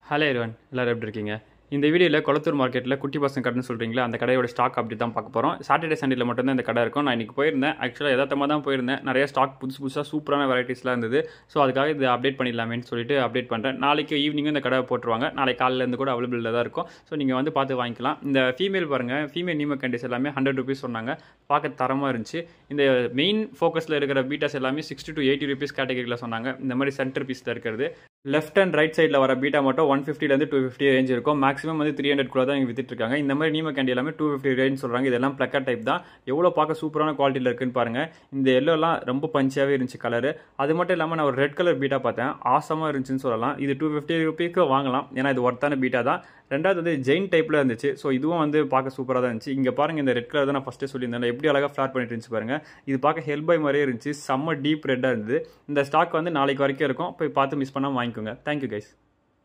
hello எருவன் எல்லோரும் எப்படி இருக்கீங்க இந்த வீடியோவில் கொளத்தூர் மார்க்கெட்டில் குட்டி பசங்க கடைன்னு சொல்கிறீங்களா அந்த கடையோட ஸ்டாக் அப்படி தான் பார்க்க போகிறோம் சாட்டர்டே சண்டேல மட்டும்தான் இந்த கடை இருக்கும் நான் இன்றைக்கி போயிருந்தேன் ஆக்சுவலாக யதார்த்தமாக தான் போயிருந்தேன் நிறைய ஸ்டாக் புதுசு புதுசாக சூப்பரான வெரைட்டிஸ்லாம் இருந்தது ஸோ அதுக்காக இது அப்டேட் பண்ணிடலாமேன்னு சொல்லிட்டு அப்டேட் பண்ணுறேன் நாளைக்கு ஈவினிங்கும் இந்த கடை போட்டுருவாங்க நாளைக்கு காலையிலேருந்து கூட அவைலபிளில் தான் இருக்கும் ஸோ நீங்கள் வந்து பார்த்து வாங்கிக்கலாம் இந்த ஃபீமேல் பாருங்கள் ஃபீமேல் நீம கண்டிஸ் எல்லாமே ஹண்ட்ரட் ருபீஸ் சொன்னாங்க பார்க்க தரமாக இருந்துச்சு இந்த மெயின் ஃபோக்கஸில் இருக்கிற பீட்டாஸ் எல்லாமே சிக்ஸ்டி டு எயிட்டி ருபீஸ் கேட்டகரியில் சொன்னாங்க இந்த மாதிரி சென்டர் பீஸில் இருக்கிறது லெஃப்ட் அண்ட் ரைட் சைடில் வர பீட்டா மட்டும் ஒன் ஃபிஃப்டிலேருந்து டூ ஃபிஃப்டி ரேஞ்ச் இருக்கும் மேக்ஸிமம் வந்து த்ரீ ஹண்ட்ரட் கூட தான் இங்கே வித்துட்டு இருக்காங்க இந்த மாதிரி நீம கேண்டி எல்லாமே டூ ஃபிஃப்டி ரேஞ்ச் சொல்கிறாங்க இதெல்லாம் பிளக்கர் டைப் தான் எவ்வளோ பார்க்க சூப்பரான குவாலிட்டியில் இருக்குன்னு பாருங்கள் இந்த எல்லோலாம் ரொம்ப பஞ்சாகவே இருந்துச்சு கலரு அது மட்டும் இல்லாமல் நான் ஒரு ரெட் கலர் பீட்டா பார்த்தேன் ஆசமாக இருந்துச்சுன்னு சொல்லலாம் இது டூ ஃபிஃப்டி ருபீக்கு வாங்கலாம் ஏன்னா இது ஒர்த்தான பீட்டா தான் ரெண்டாவது வந்து ஜெயின் டைப்பில் இருந்துச்சு ஸோ இதுவும் வந்து பார்க்க சூப்பராக தான் இருந்துச்சு இங்கே பாருங்கள் இந்த ரெட் கலர் தான் நான் ஃபஸ்ட்டே சொல்லியிருந்தேன் எப்படி அழகாக ஃப்ளாட் பண்ணிட்டு இருந்துச்சு பாருங்கள் இது பார்க்க ஹெல்ப் பை மாதிரியே இருந்துச்சு செம்ம டீப் ரெட்டாக இருந்தது இந்த ஸ்டாக் வந்து நாளைக்கு வரைக்கும் இருக்கும் போய் பார்த்து மிஸ் பண்ணாமல் வாங்கிக்கோங்க தேங்க்யூ கைஸ்